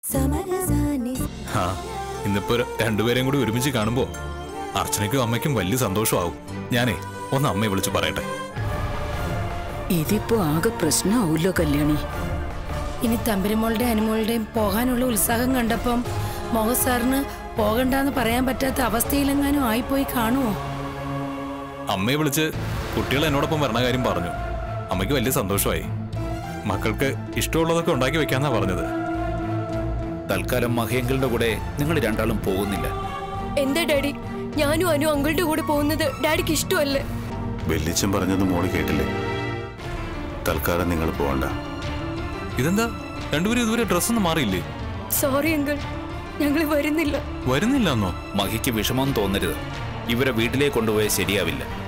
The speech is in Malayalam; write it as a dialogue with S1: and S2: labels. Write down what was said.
S1: ആ ഇന്നിപ്പോ രണ്ടുപേരെയും കൂടി ഒരുമിച്ച് കാണുമ്പോ അർച്ചനയ്ക്കും അമ്മയ്ക്കും വലിയ സന്തോഷമാവും ഞാനേ ഒന്ന് അമ്മയെ വിളിച്ച് പറയട്ടെ
S2: ഇതിപ്പോ ആകെ പ്രശ്നമാവൂല്ലോ കല്യാണി
S3: ഇനി തമ്പുരമോളുടെ അനുമോളുടെയും പോകാനുള്ള ഉത്സാഹം കണ്ടപ്പം മോഹൻ സാറിന് പോകണ്ടെന്ന് പറയാൻ പറ്റാത്ത അവസ്ഥയിലെങ്ങാനും ആയിപ്പോയി കാണുമോ
S1: അമ്മയെ വിളിച്ച് കുട്ടികൾ എന്നോടൊപ്പം വരണ കാര്യം പറഞ്ഞു അമ്മയ്ക്ക് വലിയ സന്തോഷമായി മക്കൾക്ക് ഇഷ്ടമുള്ളതൊക്കെ ഉണ്ടാക്കി വെക്കാന്നാ പറഞ്ഞത്
S4: തൽക്കാലം മഹേങ്കലിന്റെ കൂടെ നിങ്ങൾ രണ്ടാളും പോകുന്നില്ല
S5: എന്താ ഡാഡി ഞാനും അനു അങ്കിളുടെ കൂടെ പോകുന്നത് ഡാഡിക്ക് ഇഷ്ടമല്ലേ
S6: വെല്ലിച്ചൻ പറഞ്ഞത് മോള് കേട്ടില്ലേ തൽക്കാലം നിങ്ങൾ പോകണ്ട
S1: ഇതെന്താ രണ്ടുപേരും ഇതുവരെ ഡ്രസ്സൊന്നും മാറിയില്ലേ
S5: സോറി അങ്കിൾ ഞങ്ങൾ വരുന്നില്ല
S1: വരുന്നില്ല എന്നോ
S4: മഹിക്ക് വിഷമം തോന്നരുത് ഇവരെ വീട്ടിലേക്ക് കൊണ്ടുപോയാൽ ശരിയാവില്ല